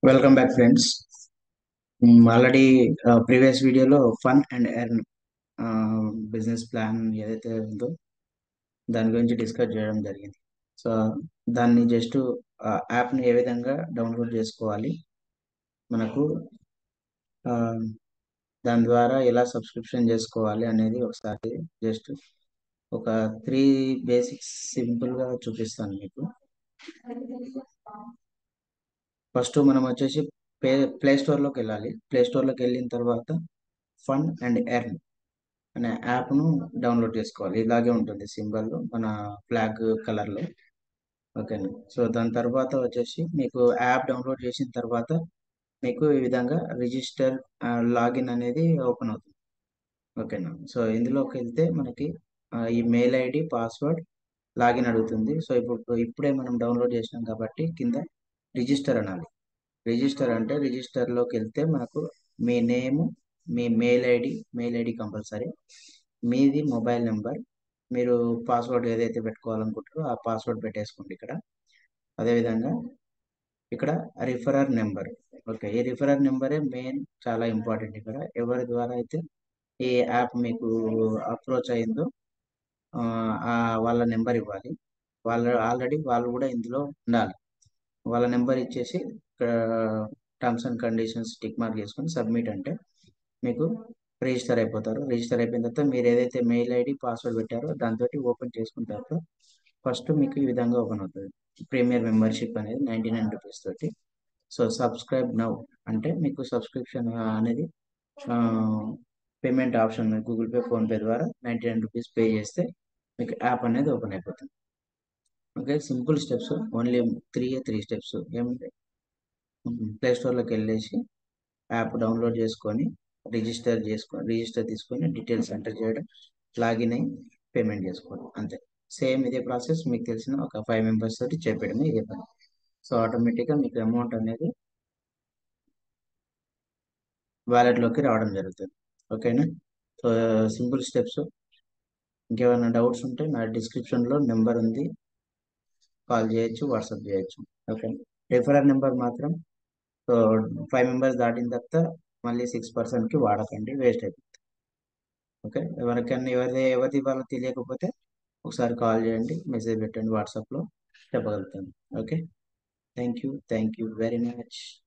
welcome back friends already previous వీడియోలో fun and earn business plan ఏదైతే ఉందో దాని గురించి డిస్కస్ చేయడం జరిగింది సో దాన్ని జస్ట్ యాప్ని ఏ విధంగా డౌన్లోడ్ చేసుకోవాలి మనకు ఆ, దాని ద్వారా ఎలా సబ్స్క్రిప్షన్ చేసుకోవాలి అనేది ఒకసారి జస్ట్ ఒక త్రీ బేసిక్స్ సింపుల్గా చూపిస్తాను మీకు ఫస్ట్ మనం వచ్చేసి ప్లే ప్లే స్టోర్లోకి వెళ్ళాలి ప్లే స్టోర్లోకి వెళ్ళిన తర్వాత ఫన్ అండ్ ఎర్న్ అనే యాప్ను డౌన్లోడ్ చేసుకోవాలి ఇలాగే ఉంటుంది సింబల్ మన ఫ్లాగ్ కలర్లో ఓకేనా సో దాని తర్వాత వచ్చేసి మీకు యాప్ డౌన్లోడ్ చేసిన తర్వాత మీకు ఈ విధంగా రిజిస్టర్ లాగిన్ అనేది ఓపెన్ అవుతుంది ఓకేనా సో ఇందులోకి వెళ్తే మనకి ఆ, email ID password login అడుగుతుంది సో ఇప్పుడు ఇప్పుడే మనం డౌన్లోడ్ చేసినాం కాబట్టి కింద రిజిస్టర్ అనాలి రిజిస్టర్ అంటే రిజిస్టర్లోకి వెళ్తే మనకు మీ నేమ్ మీ mail ID mail ID compulsory మీది మొబైల్ నెంబర్ మీరు పాస్వర్డ్ ఏదైతే పెట్టుకోవాలనుకుంటారో ఆ పాస్వర్డ్ పెట్టేసుకోండి ఇక్కడ అదేవిధంగా ఇక్కడ రిఫరర్ నెంబర్ ఓకే ఈ రిఫరర్ నెంబరే మెయిన్ చాలా ఇంపార్టెంట్ ఇక్కడ ఎవరి ద్వారా అయితే ఈ యాప్ మీకు అప్రోచ్ అయిందో ఆ, ఆ వాళ్ళ నెంబర్ ఇవ్వాలి వాళ్ళ ఆల్రెడీ వాళ్ళు కూడా ఇందులో ఉండాలి వాళ్ళ నెంబర్ ఇచ్చేసి ఇక్కడ terms and conditions tick mark చేసుకొని సబ్మిట్ అంటే మీకు రిజిస్టర్ అయిపోతారు రిజిస్టర్ అయిపోయిన తర్వాత మీరు ఏదైతే మెయిల్ ఐడి పాస్వర్డ్ పెట్టారో దాంతో ఓపెన్ చేసుకున్న తర్వాత ఫస్ట్ మీకు ఈ విధంగా ఓపెన్ అవుతుంది ప్రీమియర్ మెంబర్షిప్ అనేది నైంటీ నైన్ రూపీస్ తోటి సో సబ్స్క్రైబ్ నౌ అంటే మీకు సబ్స్క్రిప్షన్ అనేది payment option Google Pay PhonePe ద్వారా నైంటీ నైన్ రూపీస్ పే చేస్తే మీకు యాప్ అనేది ఓపెన్ అయిపోతుంది okay simple steps only three three steps ఏమంటే ప్లే స్టోర్లోకి వెళ్ళేసి యాప్ డౌన్లోడ్ చేసుకొని రిజిస్టర్ చేసుకొని రిజిస్టర్ తీసుకొని డీటెయిల్స్ ఎంటర్ చేయడం లాగిన్ అయ్యి పేమెంట్ చేసుకోవడం అంతే సేమ్ ఇదే ప్రాసెస్ మీకు తెలిసిన ఒక ఫైవ్ మెంబర్స్ తోటి చేపేయడమే ఇదే పని సో ఆటోమేటిక్గా మీకు అమౌంట్ అనేది వ్యాలెట్లోకి రావడం జరుగుతుంది ఓకేనా సో సింపుల్ స్టెప్స్ ఇంకేమైనా డౌట్స్ ఉంటే నా డిస్క్రిప్షన్లో నెంబర్ ఉంది కాల్ చేయొచ్చు వాట్సాప్ చేయొచ్చు ఓకే రిఫరల్ నెంబర్ మాత్రం సో ఫైవ్ మెంబర్స్ దాటిన తర్వాత మళ్ళీ సిక్స్ పర్సెంట్కి వాడకండి వేస్ట్ అయిపోతుంది ఓకే ఎవరికైనా ఎవరిది ఎవరిది వాళ్ళకి తెలియకపోతే ఒకసారి కాల్ చేయండి మెసేజ్ పెట్టండి వాట్సాప్లో చెప్పగలుగుతాను okay thank you thank you very much